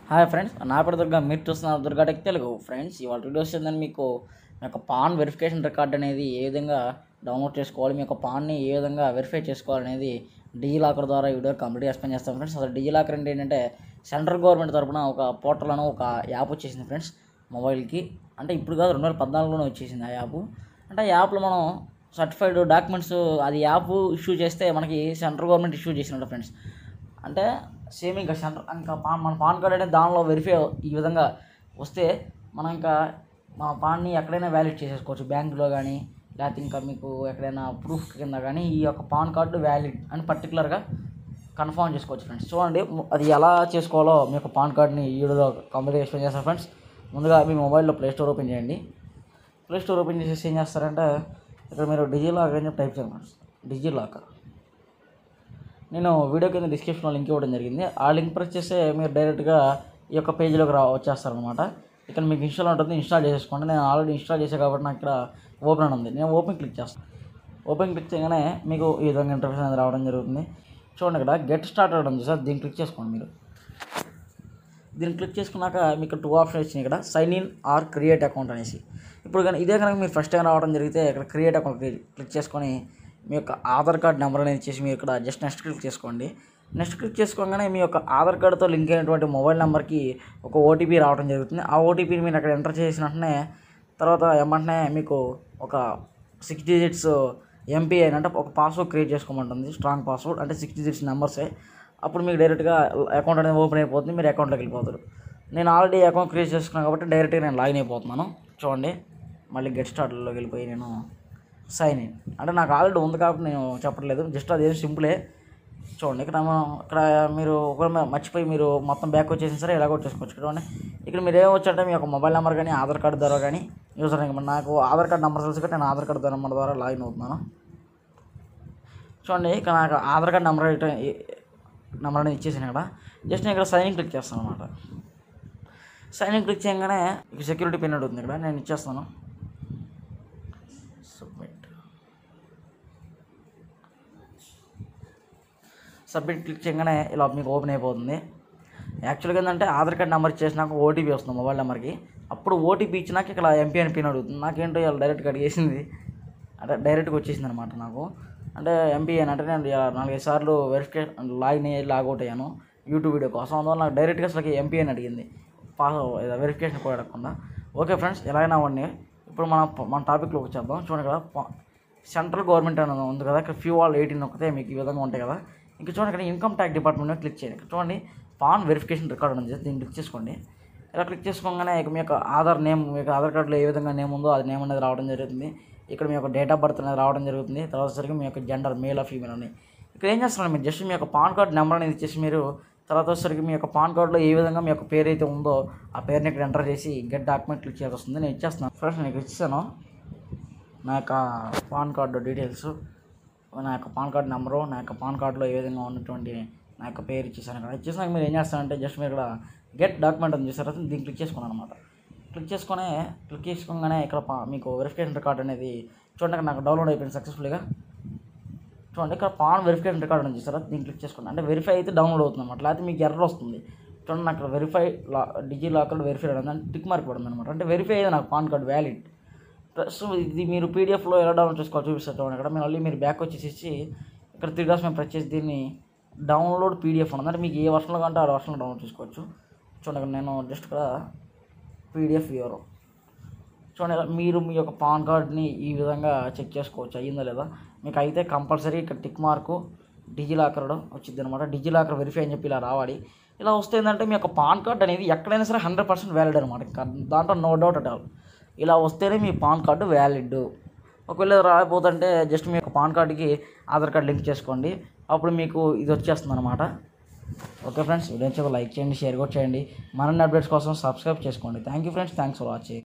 hi friends నా పేరు దుర్గా మీరు చూస్తున్నారు దుర్గా టెక్ తెలుగు ఫ్రెండ్స్ ఇవాళ వీడియో వస్తుందని మీకు మీ యొక్క పాన్ వెరిఫికేషన్ రికార్డ్ అనేది ఏ విధంగా డౌన్లోడ్ చేసుకోవాలి మీ యొక్క పాన్ని ఏ విధంగా వెరిఫై చేసుకోవాలనేది డిజిలాకర్ ద్వారా ఈ వీడియో కంప్లీట్గా ఎక్స్ప్లెయిన్ చేస్తాం ఫ్రెండ్స్ అసలు డిజిలాకర్ అంటే ఏంటంటే సెంట్రల్ గవర్నమెంట్ తరపున ఒక పోర్టల్ అని ఒక యాప్ వచ్చేసింది ఫ్రెండ్స్ మొబైల్కి అంటే ఇప్పుడు కాదు రెండు వేల పద్నాలుగులోనే వచ్చేసింది ఆ యాప్ అంటే ఆ యాప్లో మనం సర్టిఫైడ్ డాక్యుమెంట్స్ అది యాప్ ఇష్యూ చేస్తే మనకి సెంట్రల్ గవర్నమెంట్ ఇష్యూ చేసినట్టు ఫ్రెండ్స్ అంటే సేమ్ ఇంకా సెంటర్ ఇంకా పాన్ మన పాన్ కార్డ్ అనేది దానిలో వెరిఫై ఈ విధంగా వస్తే మనం ఇంకా మన పాన్ని ఎక్కడైనా వ్యాలిడ్ చేసేసుకోవచ్చు బ్యాంకులో కానీ లేకపోతే ఇంకా మీకు ఎక్కడైనా ప్రూఫ్ కింద కానీ ఈ యొక్క పాన్ కార్డు వ్యాలిడ్ అని పర్టికులర్గా కన్ఫర్మ్ చేసుకోవచ్చు ఫ్రెండ్స్ చూడండి అది ఎలా చేసుకోవాలో మీ యొక్క పాన్ కార్డ్ని ఈ వీడియోలో కంప్లీట్గా ఎక్స్ప్లెయిన్ చేస్తాను ఫ్రెండ్స్ ముందుగా మీ మొబైల్లో ప్లే స్టోర్ ఓపెన్ చేయండి ప్లే స్టోర్ ఓపెన్ చేసేసి ఏం చేస్తారంటే ఇక్కడ మీరు డిజి లాకర్ అని చెప్పి టైప్ చేయండి ఫ్రెండ్స్ డిజి లాకర్ నేను వీడియో కింద డిస్క్రిప్షన్లో లింక్ ఇవ్వడం జరిగింది ఆ లింక్ ప్రెస్ చేస్తే మీరు డైరెక్ట్గా ఈ యొక్క పేజీలోకి రా వచ్చేస్తారనమాట ఇక్కడ మీకు ఇన్స్టాల్ ఉంటుంది ఇన్స్టాల్ చేసేసుకోండి నేను ఆల్రెడీ ఇన్స్టాల్ చేసే కాబట్టి నాకు ఇక్కడ ఓపెన్ అని ఉంది నేను ఓపెన్ క్లిక్ చేస్తాను ఓపెన్ క్లిక్ చేయగానే మీకు ఈ విధంగా ఇంటర్ఫేస్ అనేది రావడం జరుగుతుంది చూడండి ఇక్కడ గెట్ స్టార్టెడ్ ఉంది సార్ దీన్ని క్లిక్ చేసుకోండి మీరు దీన్ని క్లిక్ చేసుకున్నాక మీకు టూ ఆప్షన్ వచ్చినాయి ఇక్కడ sign in or create account అనేసి ఇప్పుడు కానీ ఇదే కనుక మీరు ఫస్ట్ టైం రావడం జరిగితే ఇక్కడ క్రియేట్ అకౌంట్ క్లిక్ చేసుకొని మీ యొక్క ఆధార్ కార్డ్ నెంబర్ అనేది ఇచ్చేసి మీరు ఇక్కడ జస్ట్ నెక్స్ట్ క్లిక్ చేసుకోండి నెక్స్ట్ క్లిక్ చేసుకోగానే మీ యొక్క ఆధార్ కార్డుతో లింక్ అయినటువంటి మొబైల్ నెంబర్కి ఒక ఓటీపీ రావడం జరుగుతుంది ఆ ఓటీపీని మీరు అక్కడ ఎంటర్ చేసిన వెంటనే తర్వాత ఏమంటనే మీకు ఒక సిక్స్ డిజిట్స్ ఎంపీఐ అంటే ఒక పాస్వర్డ్ క్రియేట్ చేసుకోమంటుంది స్ట్రాంగ్ పాస్వర్డ్ అంటే సిక్స్ డిజిట్స్ నెంబర్సే అప్పుడు మీకు డైరెక్ట్గా అకౌంట్ అనేది ఓపెన్ అయిపోతుంది మీరు అకౌంట్లోకి వెళ్ళిపోతారు నేను ఆల్రెడీ అకౌంట్ క్రియేట్ చేసుకున్నాను కాబట్టి డైరెక్ట్గా నేను లాగిన్ అయిపోతున్నాను చూడండి మళ్ళీ గెట్ స్టార్ట్లోకి వెళ్ళిపోయి నేను సైన్ ఇన్ అంటే నాకు ఆల్రెడీ ఉంది కాబట్టి నేను చెప్పట్లేదు జస్ట్ అదేం సింపులే చూడండి ఇక్కడ మనం ఇక్కడ మీరు ఒకవేళ మర్చిపోయి మీరు మొత్తం బ్యాక్ వచ్చేసిన సరే ఇలా కూడా చేసుకోవచ్చు చూడండి ఇక్కడ మీరు ఏం వచ్చంటే మీ యొక్క మొబైల్ నెంబర్ కానీ ఆధార్ కార్డు ద్వారా కానీ యూజర్ నెంబర్ నాకు ఆధార్ కార్డు నెంబర్ తెలుసు కాబట్టి నేను ఆధార్ కార్డు నెంబర్ ద్వారా లాగిన్ అవుతున్నాను చూడండి ఇక్కడ నాకు ఆధార్ కార్డు నెంబర్ నెంబర్ అనేది ఇచ్చేసాను ఇక్కడ జస్ట్ నేను ఇక్కడ సైన్ ఇన్ క్లిక్ చేస్తాను అనమాట సైన్ ఇన్ క్లిక్ చేయగానే ఇక్కడ సెక్యూరిటీ పిన్ ఉంటుంది ఇక్కడ నేను ఇచ్చేస్తాను సబ్మిట్ సబ్మిట్ క్లిక్ చేయగానే ఇలా మీకు ఓపెన్ అయిపోతుంది యాక్చువల్గా ఏంటంటే ఆధార్ కార్డ్ నెంబర్ ఇచ్చేసినాక ఓటీపీ వస్తుంది మొబైల్ నెంబర్కి అప్పుడు ఓటీపీ ఇచ్చినాక ఇక్కడ ఎంపీ అని పిన్ అడుగుతుంది నాకేంటో ఇలా డైరెక్ట్గా అడిగేసింది అంటే డైరెక్ట్గా వచ్చేసింది అనమాట నాకు అంటే ఎంపీ అని అంటే నేను నాలుగైదు సార్లు వెరిఫికేషన్ లాగిన్ అయ్యి లాగౌట్ అయ్యాను యూట్యూబ్ వీడియో కోసం అందువల్ల నాకు డైరెక్ట్గా అసలు ఎంపీ అని అడిగింది పాస్ వెరిఫికేషన్ కూడా అడగకుండా ఓకే ఫ్రెండ్స్ ఎలాగైనా అవ్వండి ఇప్పుడు మన మన టాపిక్లోకి వచ్చేద్దాం చూడండి కదా సెంట్రల్ గవర్నమెంట్ అని ఉంది కదా ఇక్కడ ఫ్యూ ఆల్ ఎయిటీన్ ఒకతే మీకు ఈ విధంగా ఉంటాయి కదా ఇంకా చూడండి ఇక్కడ ఇన్కమ్ ట్యాక్స్ డిపార్ట్మెంట్ మీద క్లిక్ చేయండి ఇక్కడ చూడండి పాన్ వెరిఫికేషన్ రికార్డ్ ఉంది దీన్ని క్లిక్ చేసుకోండి ఇలా క్లిక్ చేసుకోగానే ఇక మీ యొక్క ఆధార్ నేమ్ మీ యొక్క ఆధార్ కార్డులో ఏ విధంగా నేమ్ ఉందో అది నేమ్ అనేది రావడం జరుగుతుంది ఇక్కడ మీ యొక్క డేట్ ఆఫ్ బర్త్ అనేది రావడం జరుగుతుంది తర్వాత సరికి మీ యొక్క జెండర్ మేల్ ఆ ఫీమేల్ అని ఇక్కడ ఏం చేస్తున్నారు మీరు జస్ట్ మీ యొక్క పాన్ కార్డ్ నెంబర్ అనేది ఇచ్చేసి మీరు తర్వాత వచ్చేసరికి మీ యొక్క పాన్ కార్డులో ఏ విధంగా మీ యొక్క పేరు అయితే ఉందో ఆ పేరుని ఇక్కడ ఎంటర్ చేసి గెట్ డాక్యుమెంట్ క్లిక్ చేయాల్సి వస్తుంది నేను ఇచ్చేస్తున్నాను ఫస్ట్ నేను ఇచ్చాను నా యొక్క పాన్ కార్డు డీటెయిల్స్ నా యొక్క పాన్ కార్డు నెంబరు నా యొక్క పాన్ కార్డులో ఏ విధంగా ఉన్నటువంటి నా యొక్క పేరు ఇచ్చేసాను ఇక్కడ ఇచ్చేసాక మీరు ఏం చేస్తారంటే జస్ట్ మీరు ఇక్కడ గెట్ డాక్యుమెంట్ అని చేశారు దీన్ని క్లిక్ చేసుకున్నాను అనమాట క్లిక్ చేసుకొని క్లిక్ చేసుకోగానే ఇక్కడ పా- మీకు వెరిఫికేషన్ రికార్డ్ అనేది చూడండి ఇక్కడ నాకు డౌన్లోడ్ అయిపోయింది సక్సెస్ఫుల్గా చూడండి ఇక్కడ పాన్ వెరిఫికేషన్ రికార్డ్ అని చూసారా దీన్ని క్లిక్ చేసుకోండి అంటే వెరిఫై అయితే డౌన్లోడ్ అవుతుంది అనమాట లేకపోతే మీకు ఎర్రర్ వస్తుంది చూడండి నాకు ఇక్కడ వెరిఫై లా డిజి లాకర్ వెరిఫై ఉంది అంటే టిక్ మార్క్ పడుతుంది అనమాట అంటే వెరిఫై అయ్యేది నాకు పాన్ కార్డ్ వ్యాలిడ్ ప్లస్ ఇది మీరు పీడిఎఫ్లో ఎలా డౌన్లోడ్ చేసుకోవాలి చూపిస్తారు చూడండి ఇక్కడ మీరు మళ్ళీ మీరు బ్యాక్ వచ్చేసి ఇక్కడ త్రీ డాస్ మేము ప్రెస్ చేసి దీన్ని డౌన్లోడ్ పీడిఎఫ్ ఉంది అంటే మీకు ఏ వర్షన్లో కంటే ఆ వర్షన్లో డౌన్లోడ్ చేసుకోవచ్చు చూడండి ఇక్కడ నేను జస్ట్ ఇక్కడ పీడిఎఫ్ వ్యూవర్ చూడండి ఇలా మీరు మీ యొక్క పాన్ కార్డ్ని ఈ విధంగా చెక్ చేసుకోవచ్చు అయ్యిందా లేదా మీకు అయితే కంపల్సరీ ఇక్కడ టిక్ మార్కు డిజిలాకర్ వచ్చింది అనమాట డిజిలాకర్ వెరిఫై అని చెప్పి ఇలా రావాలి ఇలా వస్తే ఏంటంటే మీ యొక్క పాన్ కార్డ్ అనేది ఎక్కడైనా సరే హండ్రెడ్ పర్సెంట్ వ్యాలిడ్ అనమాట ఇంకా దాంట్లో నో డౌట్ అట్ ఆల్ ఇలా వస్తేనే మీ పాన్ కార్డు వ్యాలిడ్ ఒకవేళ రాకపోతుంటే జస్ట్ మీ యొక్క పాన్ కార్డుకి ఆధార్ కార్డ్ లింక్ చేసుకోండి అప్పుడు మీకు ఇది వచ్చేస్తుంది అనమాట ఓకే ఫ్రెండ్స్ వీడియో లైక్ చేయండి షేర్ కూడా చేయండి మరిన్ని అప్డేట్స్ కోసం సబ్స్క్రైబ్ చేసుకోండి thank you friends thanks for watching